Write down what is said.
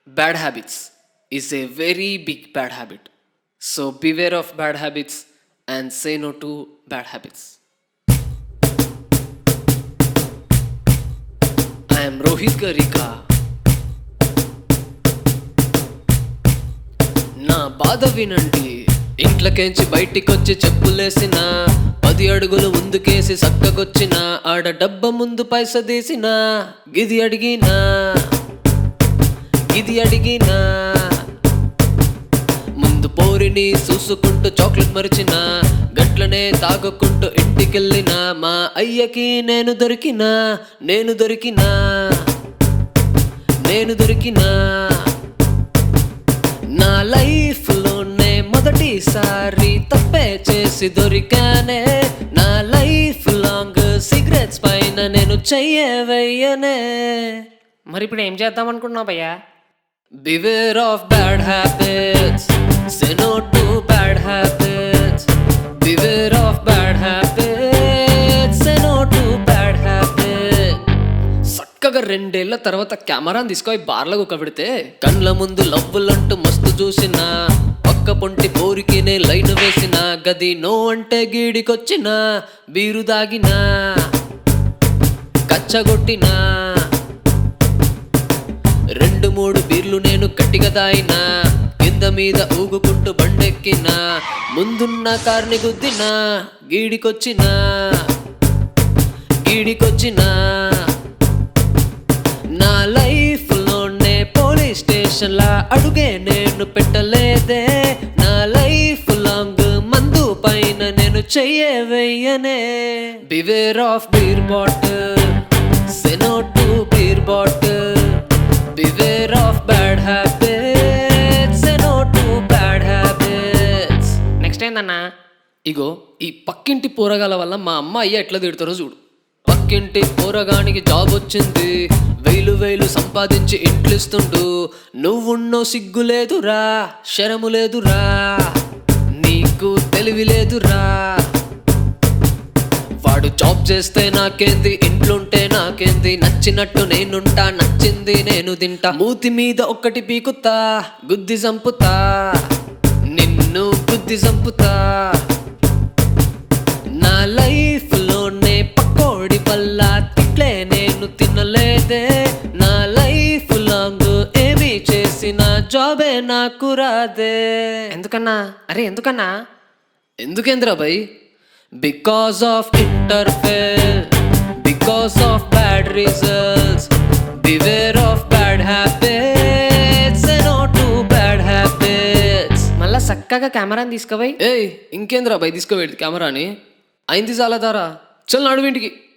bad habits is a very big bad habit. So beware of bad habits and say no to bad habits. I am Rohit Garika. నా బాధ వినండి ఇంట్లోకేంచి బయటికొచ్చి చెప్పులేసిన పది అడుగులు ముందుకేసి సక్కగొచ్చిన ఆడ డబ్బ ముందు పైస తీసిన గిది అడిగినా ఇది అడిగినా ముందు పోరిని చూసుకుంటూ చాక్లెట్ మరిచిన గట్లనే తాగుకుంటూ ఇంటికెళ్ళిన మా అయ్యకి నేను దొరికినా నేను దొరికినా నేను దొరికినా నా లైఫ్ లోనే మొదటిసారి తప్పే చేసి దొరికానే నా లైఫ్ లాంగ్ సిగరెట్స్ పైన నేను చెయ్యవయ్యనే మరి ఇప్పుడు ఏం చేద్దాం అనుకుంటున్నావు భయ్యా beware of bad habits say no to bad habits beware of bad habits say no to bad habits చక్కగా రెండేళ్ల తర్వాత కెమెరాని తీసుకొని బార్లో పెడితే కళ్ళ ముందు లవ్వులంటూ మస్తు చూసిన పక్క పొంటి పోరికినే లైన్ వేసిన గది నో అంటే గీడికొచ్చిన బీరు దాగినా కచ్చగొట్టినా రెండు మూడు బీర్లు నేను గట్టిగా తాయినా కింద మీద ఊగుకుంటూ బండెక్కినా ముందున్న కార్ని గుద్దినా గీడికొచ్చినా గీడికొచ్చినా నా లైఫ్ లోనే పోలీస్ స్టేషన్ లా అడుగే నేను పెట్టలేదే నా లైఫ్ లాంగ్ మందు పైన నేను చెయ్యవేయనే beware of beer bottle say no to beer bottle beware of bad habits say no to bad habits next ఏందన్నా ఇగో ఈ పక్కింటి పోరగాల వల్ల మా అమ్మ అయ్య ఎట్లా తిడతారో చూడు పక్కింటి పోరగానికి జాబ్ వచ్చింది వేలు వేలు సంపాదించి ఇంట్లిస్తుండు నువ్వున్నో సిగ్గు లేదురా శరము లేదురా నీకు తెలివి లేదురా వాడు జాబ్ చేస్తే నాకేంది ఇంట్లుంటే నాకేంది నచ్చినట్టు నేనుంటా నచ్చింది నేను తింటా మూతి మీద ఒక్కటి పీకుతా గుద్ది చంపుతా నిన్ను గుద్ది చంపుతా నా లైఫ్ లోనే పకోడి వల్ల తిట్లే నేను తినలేదే నా లైఫ్ లాంగ్ ఏమి చేసిన జాబే నాకు రాదే ఎందుకన్నా అరే ఎందుకన్నా ఎందుకేంద్రా భయ్ because of interfere because of bad results beware of bad habits no to bad habits మళ్ళా చక్కగా కెమెరాని తీసుకుపోయి ఏయ్ ఇంకేంద్రా భయ్ తీసుకోవేది కెమెరాని అయింది చాలా దారా చల్ నడువింటికి